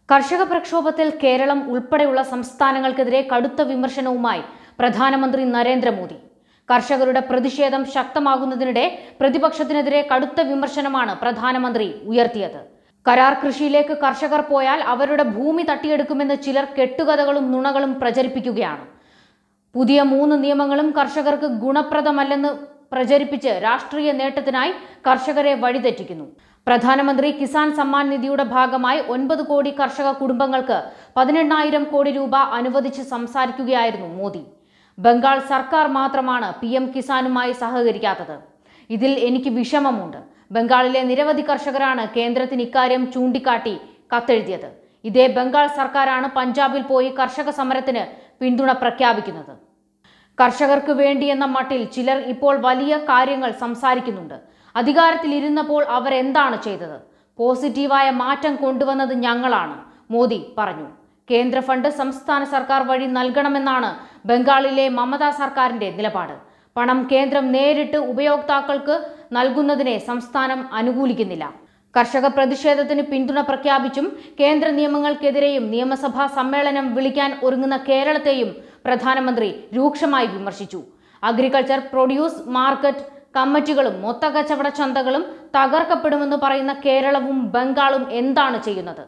കർഷക പ്രക്ഷോഭത്തിൽ കേരളം ഉൾപ്പെടെയുള്ള സംസ്ഥാനങ്ങൾക്കെതിരെ കടുത്ത വിമർശനവുമായി പ്രധാനമന്ത്രി നരേന്ദ്രമോദി കർഷകരുടെ പ്രതിഷേധം ശക്തമാകുന്നതിനിടെ പ്രതിപക്ഷത്തിനെതിരെ കടുത്ത വിമർശനമാണ് പ്രധാനമന്ത്രി ഉയർത്തിയത് കരാർ കൃഷിയിലേക്ക് കർഷകർ പോയാൽ അവരുടെ ഭൂമി തട്ടിയെടുക്കുമെന്ന് ചിലർ കെട്ടുകഥകളും നുണകളും പ്രചരിപ്പിക്കുകയാണ് പുതിയ മൂന്ന് നിയമങ്ങളും കർഷകർക്ക് ഗുണപ്രദമല്ലെന്ന് പ്രചരിപ്പിച്ച് രാഷ്ട്രീയ നേട്ടത്തിനായി കർഷകരെ വഴിതെറ്റിക്കുന്നു പ്രധാനമന്ത്രി കിസാൻ സമ്മാൻ നിധിയുടെ ഭാഗമായി ഒൻപത് കോടി കർഷക കുടുംബങ്ങൾക്ക് പതിനെണ്ണായിരം കോടി രൂപ അനുവദിച്ച് സംസാരിക്കുകയായിരുന്നു മോദി ബംഗാൾ സർക്കാർ മാത്രമാണ് പി എം കിസാനുമായി സഹകരിക്കാത്തത് ഇതിൽ എനിക്ക് വിഷമമുണ്ട് ബംഗാളിലെ നിരവധി കർഷകരാണ് കേന്ദ്രത്തിന് ഇക്കാര്യം ചൂണ്ടിക്കാട്ടി കത്തെഴുതിയത് ഇതേ ബംഗാൾ സർക്കാരാണ് പഞ്ചാബിൽ പോയി കർഷക സമരത്തിന് പിന്തുണ പ്രഖ്യാപിക്കുന്നത് കർഷകർക്ക് വേണ്ടിയെന്ന മട്ടിൽ ചിലർ ഇപ്പോൾ വലിയ കാര്യങ്ങൾ സംസാരിക്കുന്നുണ്ട് അധികാരത്തിലിരുന്നപ്പോൾ അവർ എന്താണ് ചെയ്തത് പോസിറ്റീവായ മാറ്റം കൊണ്ടുവന്നത് ഞങ്ങളാണ് മോദി പറഞ്ഞു കേന്ദ്ര ഫണ്ട് സംസ്ഥാന സർക്കാർ വഴി നൽകണമെന്നാണ് ബംഗാളിലെ മമതാ സർക്കാരിന്റെ നിലപാട് പണം കേന്ദ്രം നേരിട്ട് ഉപയോക്താക്കൾക്ക് നൽകുന്നതിനെ സംസ്ഥാനം അനുകൂലിക്കുന്നില്ല കർഷക പ്രതിഷേധത്തിന് പിന്തുണ പ്രഖ്യാപിച്ചും കേന്ദ്ര നിയമങ്ങൾക്കെതിരെയും നിയമസഭാ സമ്മേളനം വിളിക്കാൻ ഒരുങ്ങുന്ന കേരളത്തെയും പ്രധാനമന്ത്രി രൂക്ഷമായി വിമർശിച്ചു അഗ്രികൾച്ചർ പ്രൊഡ്യൂസ് മാർക്കറ്റ് കമ്മിറ്റികളും മൊത്ത കച്ചവട ചന്തകളും തകർക്കപ്പെടുമെന്ന് പറയുന്ന കേരളവും ബംഗാളും എന്താണ് ചെയ്യുന്നത്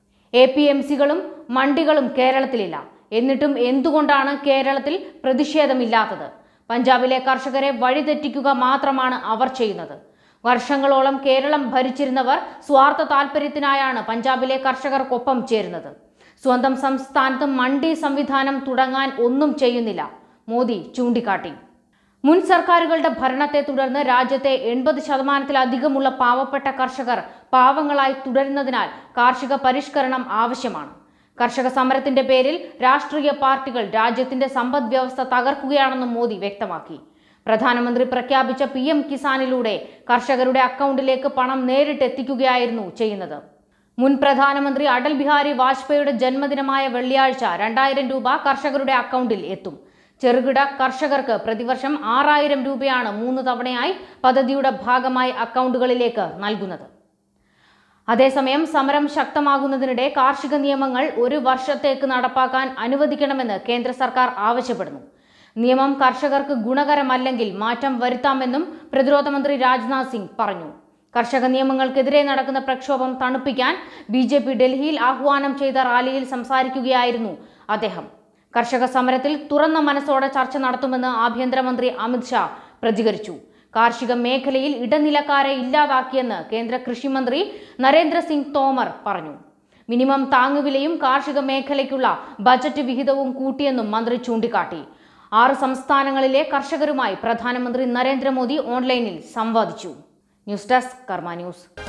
എ പി എം സികളും മണ്ടികളും കേരളത്തിലില്ല എന്നിട്ടും എന്തുകൊണ്ടാണ് കേരളത്തിൽ പ്രതിഷേധമില്ലാത്തത് പഞ്ചാബിലെ കർഷകരെ വഴിതെറ്റിക്കുക മാത്രമാണ് അവർ ചെയ്യുന്നത് വർഷങ്ങളോളം കേരളം ഭരിച്ചിരുന്നവർ സ്വാർത്ഥ താൽപര്യത്തിനായാണ് പഞ്ചാബിലെ കർഷകർക്കൊപ്പം ചേരുന്നത് സ്വന്തം സംസ്ഥാനത്ത് മണ്ടി സംവിധാനം തുടങ്ങാൻ ഒന്നും ചെയ്യുന്നില്ല മോദി ചൂണ്ടിക്കാട്ടി മുൻ സർക്കാരുകളുടെ ഭരണത്തെ തുടർന്ന് രാജ്യത്തെ എൺപത് ശതമാനത്തിലധികമുള്ള പാവപ്പെട്ട കർഷകർ പാവങ്ങളായി തുടരുന്നതിനാൽ കാർഷിക പരിഷ്കരണം ആവശ്യമാണ് കർഷക സമരത്തിന്റെ പേരിൽ രാഷ്ട്രീയ പാർട്ടികൾ രാജ്യത്തിന്റെ സമ്പദ് വ്യവസ്ഥ തകർക്കുകയാണെന്നും മോദി വ്യക്തമാക്കി പ്രധാനമന്ത്രി പ്രഖ്യാപിച്ച പി എം കിസാനിലൂടെ കർഷകരുടെ അക്കൗണ്ടിലേക്ക് പണം നേരിട്ട് എത്തിക്കുകയായിരുന്നു ചെയ്യുന്നത് മുൻ പ്രധാനമന്ത്രി അടൽ ബിഹാരി വാജ്പേയിയുടെ ജന്മദിനമായ വെള്ളിയാഴ്ച രണ്ടായിരം രൂപ കർഷകരുടെ അക്കൗണ്ടിൽ എത്തും ചെറുകിട കർഷകർക്ക് പ്രതിവർഷം ആറായിരം രൂപയാണ് മൂന്ന് തവണയായി പദ്ധതിയുടെ ഭാഗമായി അക്കൗണ്ടുകളിലേക്ക് നൽകുന്നത് അതേസമയം സമരം ശക്തമാകുന്നതിനിടെ കാർഷിക നിയമങ്ങൾ ഒരു വർഷത്തേക്ക് നടപ്പാക്കാൻ അനുവദിക്കണമെന്ന് കേന്ദ്ര സർക്കാർ ആവശ്യപ്പെടുന്നു നിയമം കർഷകർക്ക് ഗുണകരമല്ലെങ്കിൽ മാറ്റം വരുത്താമെന്നും പ്രതിരോധ മന്ത്രി രാജ്നാഥ് സിംഗ് പറഞ്ഞു കർഷക നിയമങ്ങൾക്കെതിരെ നടക്കുന്ന പ്രക്ഷോഭം തണുപ്പിക്കാൻ ബി ജെ പി ഡൽഹിയിൽ ആഹ്വാനം ചെയ്ത റാലിയിൽ സംസാരിക്കുകയായിരുന്നു അദ്ദേഹം കർഷക സമരത്തിൽ തുറന്ന മനസ്സോടെ ചർച്ച നടത്തുമെന്ന് ആഭ്യന്തരമന്ത്രി അമിത്ഷാ പ്രതികരിച്ചു കാർഷിക മേഖലയിൽ ഇടനിലക്കാരെ ഇല്ലാതാക്കിയെന്ന് കേന്ദ്ര കൃഷിമന്ത്രി നരേന്ദ്രസിംഗ് തോമർ പറഞ്ഞു മിനിമം താങ്ങുവിലയും കാർഷിക മേഖലയ്ക്കുള്ള ബജറ്റ് വിഹിതവും കൂട്ടിയെന്നും മന്ത്രി ചൂണ്ടിക്കാട്ടി ആറ് സംസ്ഥാനങ്ങളിലെ കർഷകരുമായി പ്രധാനമന്ത്രി നരേന്ദ്രമോദി ഓൺലൈനിൽ സംവാദിച്ചു ന്യൂസ് ഡെസ്ക് കർമ്മ ന്യൂസ്